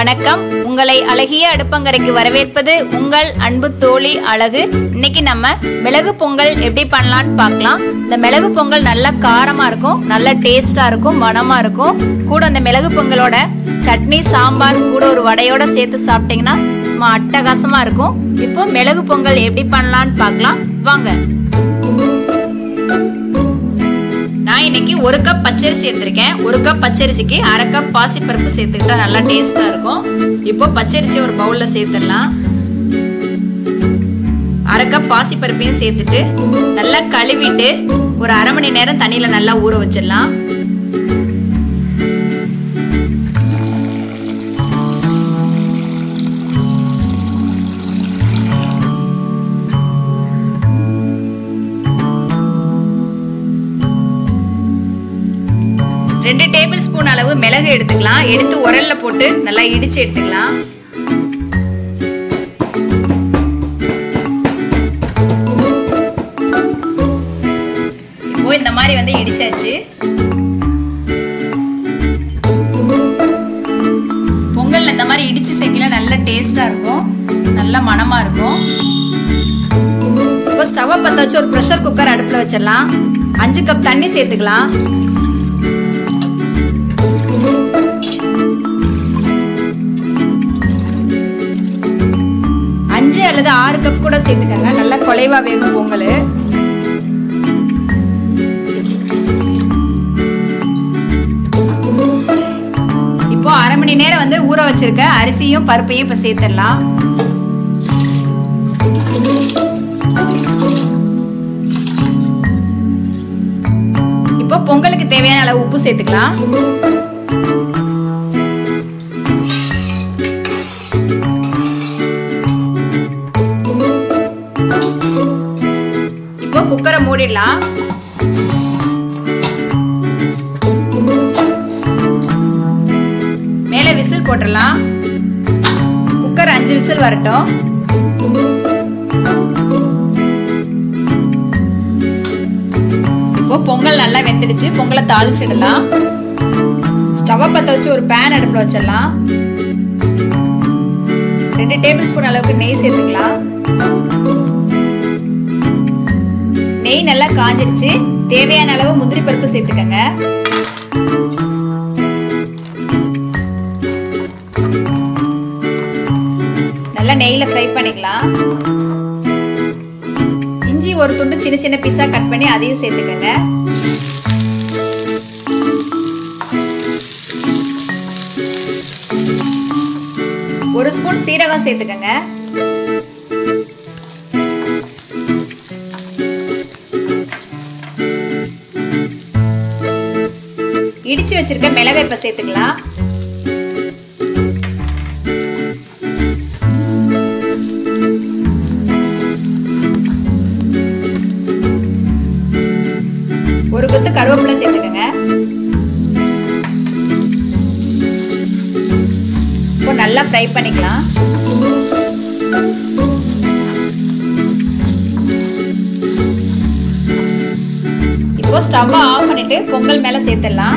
வணக்கம் உங்களை அழகிய அடுப்பங்கரைக்கு வரவேற்பது உங்கள் அன்பு தோழி அழகு இன்னைக்கு நம்ம மிளகு பொங்கல் எப்படி பண்ணலாம்னு பார்க்கலாம் இந்த மிளகு பொங்கல் நல்ல காரமா இருக்கும் நல்ல டேஸ்டா இருக்கும் மணமா இருக்கும் கூட அந்த மிளகு பொங்கலோட சட்னி சாம்பார் கூட ஒரு வடையோட சேர்த்து சாப்பிட்டீங்கன்னா சும்மா அட்டகாசமா இருக்கும் இப்போ மிளகு பொங்கல் எப்படி பண்ணலாம்னு பார்க்கலாம் வாங்க நான் இன்னைக்கு ஒரு கப் பச்சரிசி எடுத்திருக்கேன் ஒரு கப் பச்சரிசிக்கு அரை கப் பாசிப்பருப்பு சேர்த்துக்கிட்டா நல்லா டேஸ்டா இருக்கும் இப்போ பச்சரிசி ஒரு பவுல்ல சேர்த்துடலாம் அரை கப் பாசிப்பருப்பையும் சேர்த்துட்டு நல்லா கழுவிட்டு ஒரு அரை மணி நேரம் தண்ணியில நல்லா ஊற வச்சிடலாம் ரெண்டு டேபிள் ஸ்பூன் அளவு மிளகு எடுத்துக்கலாம் எடுத்து உரல்ல போட்டு நல்லா இடிச்சு எடுத்துக்கலாம் இப்போ இந்த மாதிரி வந்து இடிச்சாச்சு பொங்கல்ல இந்த மாதிரி இடிச்சு சேர்க்கல நல்ல டேஸ்டா இருக்கும் நல்ல மணமா இருக்கும் இப்போ ஸ்டவ்வை பற்ற வச்சு ஒரு ப்ரெஷர் குக்கர் அடுப்பில் வச்சிடலாம் அஞ்சு கப் தண்ணி சேர்த்துக்கலாம் அஞ்சு அல்லது ஆறு கப் கூட சேர்த்துக்கங்க நல்லா குலைவா வேகும் பொங்கல் இப்போ அரை மணி நேரம் வந்து ஊற வச்சிருக்க அரிசியும் பருப்பையும் இப்போ சேர்த்துடலாம் இப்போ பொங்கலுக்கு தேவையான அளவு உப்பு சேர்த்துக்கலாம் இப்போ குக்கரை மூடிடலாம் மேலே விசில் போட்டுடலாம் குக்கர் அஞ்சு விசில் வரட்டும் இப்போ பொங்கல் நல்லா வெந்துடுச்சு பொங்கலை தாளிச்சிடலாம் ஸ்டவ்வை பற்ற வச்சு ஒரு பேன் அடுப்பில் வச்சிடலாம் ரெண்டு டேபிள் ஸ்பூன் அளவுக்கு நெய் சேர்த்துக்கலாம் நெய் நல்லா காஞ்சிருச்சு தேவையான அளவு முந்திரி பருப்பு சேர்த்துக்கங்க நல்லா நெய்ல ஃப்ரை பண்ணிக்கலாம் இஞ்சி ஒரு துண்டு சின்ன சின்ன பீஸா கட் பண்ணி அதையும் சேர்த்துக்கங்க ஒரு ஸ்பூன் சீரகம் சேர்த்துக்கங்க இடிச்சு வச்சிருக்க மிளகாய் இப்ப சேர்த்துக்கலாம் ஒரு கொத்து கருவேப்பிலை சேர்த்துக்கங்க இப்போ நல்லா ஃப்ரை பண்ணிக்கலாம் இப்போ ஸ்டவ்வை ஆஃப் பண்ணிட்டு பொங்கல் மேல சேர்த்துடலாம்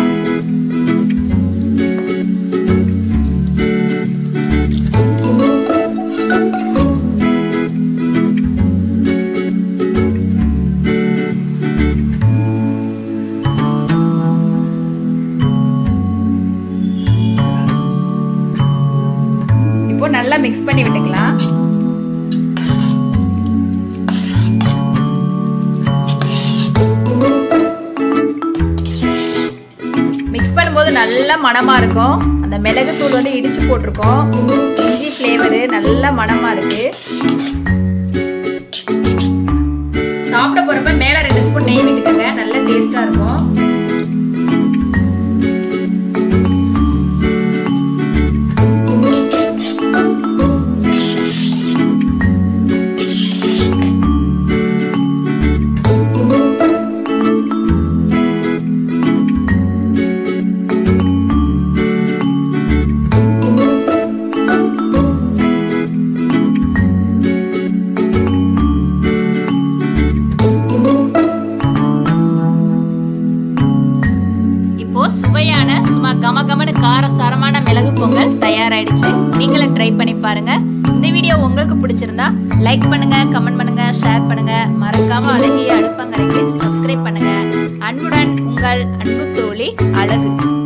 இப்போ நல்லா மிக்ஸ் பண்ணி விட்டுக்கலாம் மிக்ஸ் பண்ணும்போது நல்ல மணமா இருக்கும் அந்த மிளகு தூள் வந்து இடிச்சு போட்டிருக்கோம் இஞ்சி ஃப்ளேவரு நல்ல மணமா இருக்கு சாப்பிட போறப்ப மேல ரெண்டு ஸ்பூன் நெய் விட்டுக்கங்க நல்ல டேஸ்டா இருக்கும் சும்மா கம கமனு கார சாரமான மிளகு பொங்கல் தயாராயிடுச்சு நீங்களும் ட்ரை பண்ணி பாருங்க இந்த வீடியோ உங்களுக்கு பிடிச்சிருந்தா லைக் பண்ணுங்க கமெண்ட் பண்ணுங்க ஷேர் பண்ணுங்க மறக்காம அழகிய அடுப்பங்கரைக்கு சப்ஸ்கிரைப் பண்ணுங்க அன்புடன் உங்கள் அன்பு தோழி அழகு